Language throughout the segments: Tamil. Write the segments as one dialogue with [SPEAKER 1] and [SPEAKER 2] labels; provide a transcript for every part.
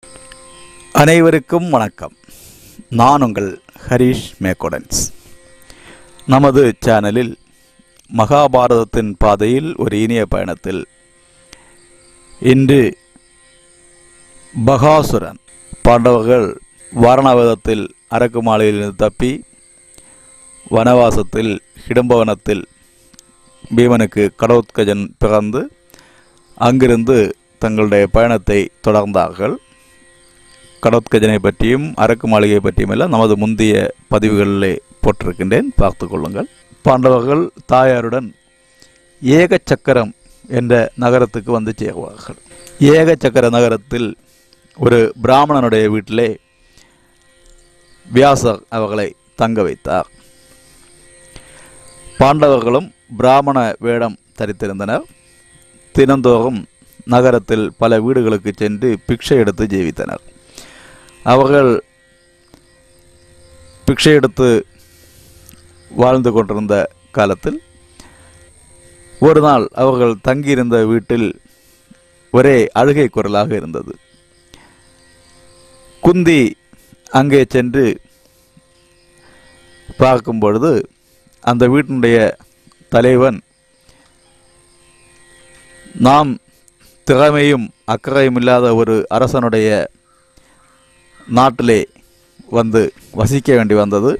[SPEAKER 1] அனைவருக்கும் வணக்கம் நான் உங்கள் ஹரீஷ் மேக்கோடன்ஸ் நமது சேனலில் மகாபாரதத்தின் பாதையில் ஒரு இனிய பயணத்தில் இன்று பகாசுரன் பாண்டவர்கள் வாரணாவதத்தில் அரக்கு மாலையிலிருந்து தப்பி வனவாசத்தில் ஹிடம்பவனத்தில் பீமனுக்கு கடோத்கஜன் பிறந்து அங்கிருந்து தங்களுடைய பயணத்தை தொடர்ந்தார்கள் கடோத்கஜனை பற்றியும் அரக்கு மாளிகை பற்றியும் எல்லாம் நமது முந்தைய பதிவுகளிலே போட்டிருக்கின்றேன் பார்த்து கொள்ளுங்கள் பாண்டவர்கள் தாயாருடன் ஏக சக்கரம் என்ற நகரத்துக்கு வந்து சேருவார்கள் ஏக சக்கர நகரத்தில் ஒரு பிராமணனுடைய வீட்டிலே வியாசர் அவர்களை தங்க வைத்தார் பாண்டவர்களும் பிராமண வேடம் தரித்திருந்தனர் தினந்தோறும் நகரத்தில் பல வீடுகளுக்கு சென்று பிக்ஷை எடுத்து ஜீவித்தனர் அவர்கள் பிக்ஷை எடுத்து வாழ்ந்து கொண்டிருந்த காலத்தில் ஒரு நாள் அவர்கள் தங்கியிருந்த வீட்டில் ஒரே அழுகை குரலாக இருந்தது குந்தி அங்கே சென்று பார்க்கும் பொழுது அந்த வீட்டினுடைய தலைவன் நாம் திறமையும் அக்கறையும் இல்லாத ஒரு அரசனுடைய நாட்டிலே வந்து வசிக்க வேண்டி வந்தது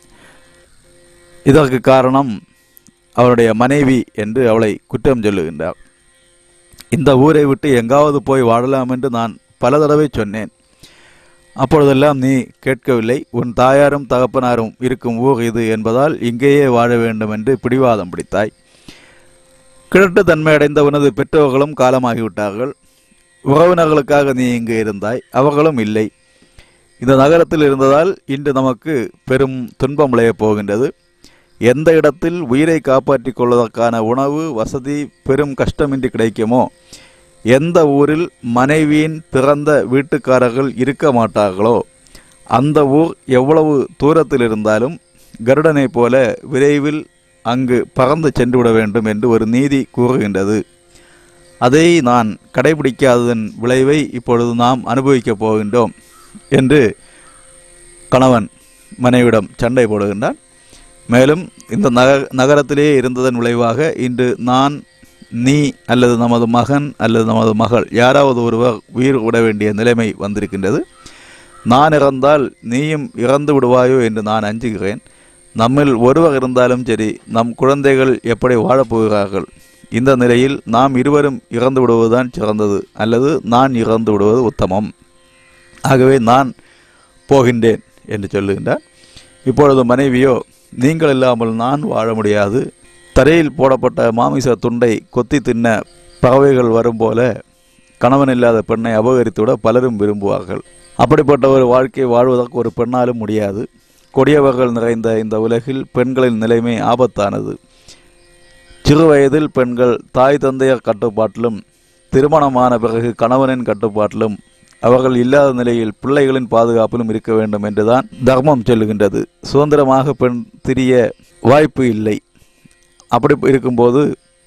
[SPEAKER 1] இதற்கு காரணம் அவருடைய மனைவி என்று அவளை குற்றம் சொல்லுகின்றார் இந்த ஊரை விட்டு எங்காவது போய் வாழலாம் என்று நான் பல தடவை சொன்னேன் அப்பொழுதெல்லாம் நீ கேட்கவில்லை உன் தாயாரும் தகப்பனாரும் இருக்கும் ஊர் இது என்பதால் இங்கேயே வாழ வேண்டும் என்று பிடிவாதம் பிடித்தாய் கிழட்டு தன்மை அடைந்த உனது பெற்றோர்களும் காலமாகிவிட்டார்கள் உறவினர்களுக்காக நீ இங்கு இருந்தாய் அவர்களும் இல்லை இந்த நகரத்தில் இருந்ததால் இன்று நமக்கு பெரும் துன்பம் விளையப் போகின்றது எந்த இடத்தில் உயிரை காப்பாற்றிக் கொள்வதற்கான உணவு வசதி பெரும் கஷ்டமின்றி கிடைக்குமோ எந்த ஊரில் மனைவியின் பிறந்த வீட்டுக்காரர்கள் இருக்க மாட்டார்களோ அந்த ஊர் எவ்வளவு தூரத்தில் இருந்தாலும் கருடனைப் போல விரைவில் அங்கு பறந்து சென்று விட வேண்டும் என்று ஒரு நீதி கூறுகின்றது அதை நான் கடைபிடிக்காததன் விளைவை இப்பொழுது நாம் அனுபவிக்கப் போகின்றோம் என்று கணவன் மனைவிடம் சண்டை போடுகின்றான் மேலும் இந்த நக நகரத்திலே இருந்ததன் விளைவாக இன்று நான் நீ அல்லது நமது மகன் அல்லது நமது மகள் யாராவது ஒருவர் உயிர் விட வேண்டிய நிலைமை வந்திருக்கின்றது நான் இறந்தால் நீயும் இறந்து விடுவாயோ என்று நான் அஞ்சுகிறேன் நம்மில் ஒருவர் இருந்தாலும் சரி நம் குழந்தைகள் எப்படி வாழப்போகிறார்கள் இந்த நிலையில் நாம் இருவரும் இறந்து விடுவதுதான் சிறந்தது அல்லது நான் இறந்து விடுவது உத்தமம் ஆகவே நான் போகின்றேன் என்று சொல்லுகின்றார் இப்பொழுது மனைவியோ நீங்கள் இல்லாமல் நான் வாழ முடியாது தரையில் போடப்பட்ட மாமிச துண்டை கொத்தி தின்ன பறவைகள் வரும் போல கணவன் இல்லாத பெண்ணை அபகரித்துவிட பலரும் விரும்புவார்கள் அப்படிப்பட்ட ஒரு வாழ்க்கை வாழ்வதற்கு ஒரு பெண்ணாலும் முடியாது கொடியவர்கள் நிறைந்த இந்த உலகில் பெண்களின் நிலைமை ஆபத்தானது சிறு வயதில் பெண்கள் தாய் தந்தையர் கட்டுப்பாட்டிலும் திருமணமான பிறகு கணவனின் கட்டுப்பாட்டிலும் அவர்கள் இல்லாத நிலையில் பிள்ளைகளின் பாதுகாப்பிலும் இருக்க வேண்டும் என்றுதான் தர்மம் சொல்லுகின்றது சுதந்திரமாக பெண் திரிய வாய்ப்பு இல்லை அப்படி இருக்கும்போது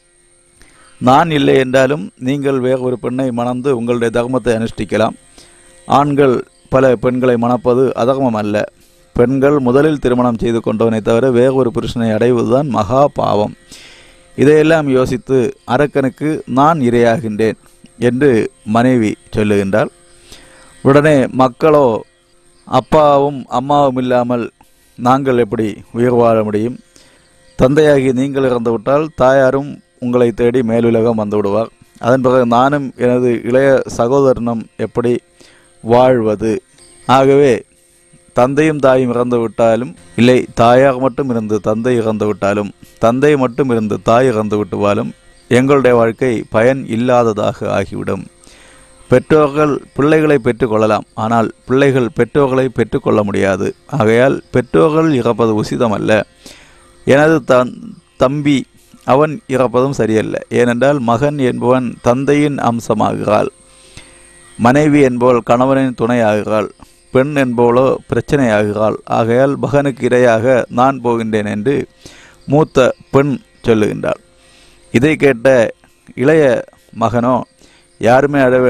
[SPEAKER 1] நான் இல்லை என்றாலும் நீங்கள் வேறு ஒரு பெண்ணை மணந்து உங்களுடைய தர்மத்தை அனுஷ்டிக்கலாம் ஆண்கள் பல பெண்களை மணப்பது அதர்மம் அல்ல பெண்கள் முதலில் திருமணம் செய்து கொண்டவனை தவிர வேறு ஒரு புருஷனை அடைவதுதான் மகா பாவம் இதையெல்லாம் யோசித்து அரக்கனுக்கு நான் இரையாகின்றேன் என்று மனைவி சொல்லுகின்றாள் உடனே மக்களோ அப்பாவும் அம்மாவும் இல்லாமல் நாங்கள் எப்படி உயிர் வாழ முடியும் தந்தையாகி நீங்கள் இறந்து விட்டால் தாயாரும் உங்களை தேடி மேலுலகம் வந்து விடுவார் அதன் பிறகு நானும் எனது இளைய சகோதரனும் எப்படி வாழ்வது ஆகவே தந்தையும் தாயும் இறந்து விட்டாலும் இல்லை தாயார் மட்டும் இருந்து தந்தை இறந்து விட்டாலும் தந்தை மட்டும் இருந்து தாய் இறந்து விட்டுவாலும் எங்களுடைய வாழ்க்கை பயன் இல்லாததாக ஆகிவிடும் பெற்றோர்கள் பிள்ளைகளை பெற்றுக்கொள்ளலாம் ஆனால் பிள்ளைகள் பெற்றோர்களை பெற்றுக்கொள்ள முடியாது ஆகையால் பெற்றோர்கள் இறப்பது உசிதமல்ல எனது தன் தம்பி அவன் இறப்பதும் சரியல்ல ஏனென்றால் மகன் என்பவன் தந்தையின் அம்சமாகிறாள் மனைவி என்பவள் கணவனின் துணையாகிறாள் பெண் என்பவளோ பிரச்சனையாகிறாள் ஆகையால் மகனுக்கு இரையாக நான் போகின்றேன் என்று மூத்த பெண் சொல்லுகின்றாள் இதை கேட்ட இளைய மகனோ யாருமே அழ வேண்டாம்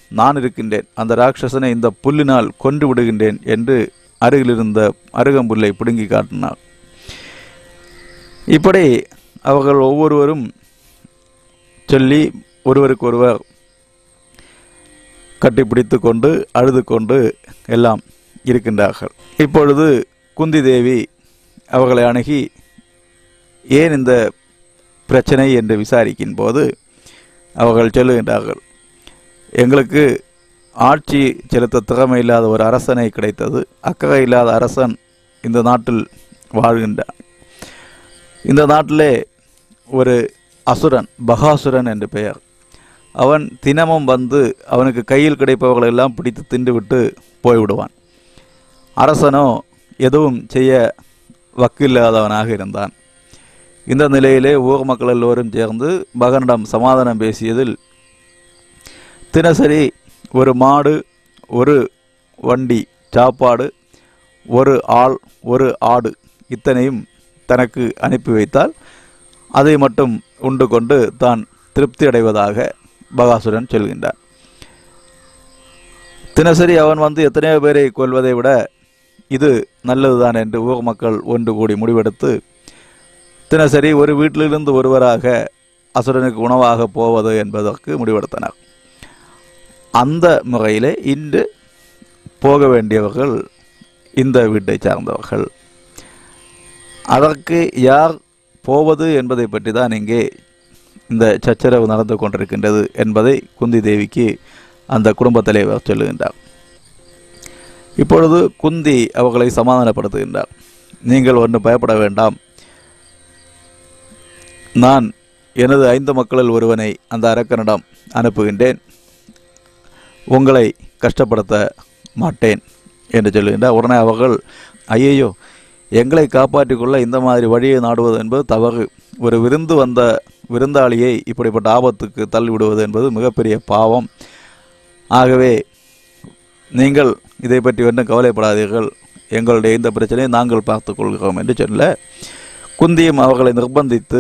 [SPEAKER 1] நான் இருக்கின்றேன் அந்த ராட்சசனை இந்த புல்லினால் கொன்று விடுகின்றேன் என்று அருகிலிருந்த அருகம்புல்லை பிடுங்கி காட்டினார் இப்படி அவர்கள் ஒவ்வொருவரும் சொல்லி ஒருவருக்கொருவர் கட்டிப்பிடித்து கொண்டு அழுது கொண்டு எல்லாம் இருக்கின்றார்கள் இப்பொழுது குந்தி தேவி அவர்களை அணுகி ஏன் இந்த பிரச்சனை என்று விசாரிக்கும் போது அவர்கள் சொல்லுகின்றார்கள் எங்களுக்கு ஆட்சி செலுத்த திறமை இல்லாத ஒரு அரசனை கிடைத்தது அக்கறை இல்லாத அரசன் இந்த நாட்டில் வாழ்கின்றான் இந்த நாட்டிலே ஒரு அசுரன் பகாசுரன் என்று பெயர் அவன் தினமும் வந்து அவனுக்கு கையில் கிடைப்பவர்களை எல்லாம் பிடித்து தின்றுவிட்டு போய்விடுவான் அரசனோ எதுவும் செய்ய வக்கில்லாதவனாக இருந்தான் இந்த நிலையிலே ஊர் மக்கள் எல்லோரும் சேர்ந்து மகனிடம் சமாதானம் பேசியதில் தினசரி ஒரு மாடு ஒரு வண்டி சாப்பாடு ஒரு ஆள் ஒரு ஆடு இத்தனையும் தனக்கு அனுப்பி வைத்தால் அதை மட்டும் உண்டு கொண்டு தான் திருப்தி அடைவதாக பகாசுரன் சொல்கின்றார் தினசரி அவன் வந்து எத்தனையோ பேரை கொல்வதை விட இது நல்லதுதான் என்று ஊர் மக்கள் ஒன்று கூடி முடிவெடுத்து தினசரி ஒரு வீட்டிலிருந்து ஒருவராக அசுரனுக்கு உணவாக போவது என்பதற்கு முடிவெடுத்தனர் அந்த முறையிலே இன்று போக வேண்டியவர்கள் இந்த வீட்டை சார்ந்தவர்கள் அதற்கு யார் போவது என்பதை பற்றி தான் இங்கே இந்த சச்சரவு நடந்து கொண்டிருக்கின்றது என்பதை குந்தி தேவிக்கு அந்த குடும்பத் தலைவர் சொல்லுகின்றார் இப்பொழுது குந்தி அவர்களை சமாதானப்படுத்துகின்றார் நீங்கள் ஒன்றும் பயப்பட வேண்டாம் நான் எனது ஐந்து மக்களில் ஒருவனை அந்த அரக்கனிடம் அனுப்புகின்றேன் உங்களை கஷ்டப்படுத்த மாட்டேன் என்று சொல்லுகின்றார் உடனே அவர்கள் ஐயையோ எங்களை காப்பாற்றிக் கொள்ள இந்த மாதிரி வழியை நாடுவது என்பது தவறு ஒரு விருந்து வந்த விருந்தாளியை இப்படிப்பட்ட ஆபத்துக்கு தள்ளிவிடுவது என்பது மிகப்பெரிய பாவம் ஆகவே நீங்கள் இதை பற்றி ஒன்றும் கவலைப்படாதீர்கள் எங்களுடைய இந்த பிரச்சனையை நாங்கள் பார்த்துக் கொள்கிறோம் என்று சொல்ல குந்தியும் அவர்களை நிர்பந்தித்து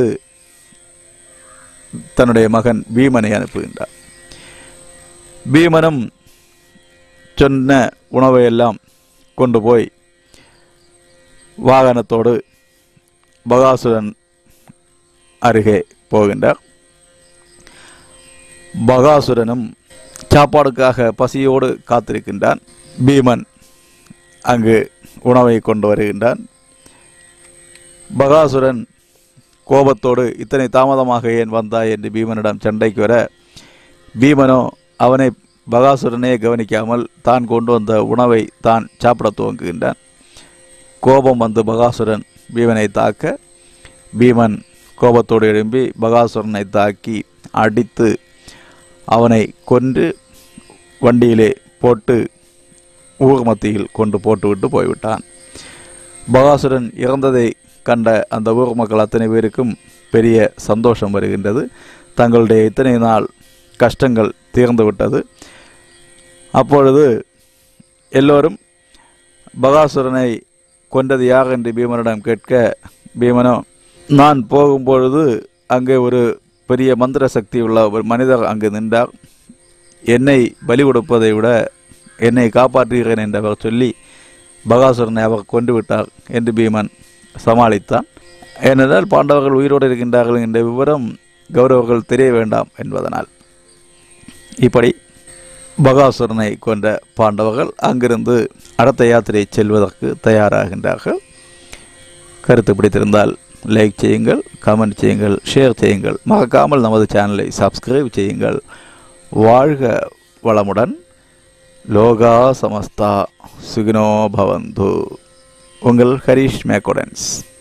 [SPEAKER 1] தன்னுடைய மகன் பீமனை அனுப்புகின்றார் பீமனும் சொன்ன உணவை எல்லாம் கொண்டு போய் வாகனத்தோடு பகாசுரன் அருகே போகின்றார் பகாசுரனும் சாப்பாடுக்காக பசியோடு காத்திருக்கின்றான் பீமன் அங்கு உணவை கொண்டு வருகின்றான் பகாசுரன் கோபத்தோடு இத்தனை தாமதமாக ஏன் வந்தாய் என்று பீமனிடம் சண்டைக்கு வர பீமனோ அவனை பகாசுரனே கவனிக்காமல் தான் கொண்டு வந்த உணவை தான் சாப்பிட துவங்குகின்றான் கோபம் வந்து பகாசுரன் பீமனை தாக்க பீமன் கோபத்தோடு எழும்பி பகாசுரனை தாக்கி அடித்து அவனை கொன்று வண்டியிலே போட்டு ஊர் மத்தியில் கொண்டு போட்டுவிட்டு போய்விட்டான் பகாசுரன் இறந்ததை கண்ட அந்த ஊர் மக்கள் அத்தனை பேருக்கும் பெரிய சந்தோஷம் வருகின்றது தங்களுடைய இத்தனை நாள் கஷ்டங்கள் தீர்ந்து விட்டது அப்பொழுது எல்லோரும் பகாசுரனை கொண்டது யார் என்று பீமனிடம் கேட்க பீமனோ நான் போகும்பொழுது அங்கே ஒரு பெரிய மந்திர சக்தி உள்ள ஒரு மனிதர் அங்கு நின்றார் என்னை பலி கொடுப்பதை விட என்னை காப்பாற்றுகிறேன் என்று அவர் சொல்லி பகாசுரனை அவர் கொண்டு விட்டார் என்று பீமன் சமாளித்தான் ஏனென்றால் பாண்டவர்கள் உயிரோடு இருக்கின்றார்கள் என்ற விவரம் கௌரவர்கள் தெரிய வேண்டாம் என்பதனால் இப்படி பகாசுரனை கொண்ட பாண்டவர்கள் அங்கிருந்து அடுத்த யாத்திரை செல்வதற்கு தயாராகின்றார்கள் கருத்து பிடித்திருந்தால் லைக் செய்யுங்கள் கமெண்ட் செய்யுங்கள் ஷேர் செய்யுங்கள் மறக்காமல் நமது சேனலை சப்ஸ்கிரைப் செய்யுங்கள் வாழ்க வளமுடன் லோகா சமஸ்தா சுகினோ பவந்து உங்கள் ஹரிஷ் மேக்கோடன்ஸ்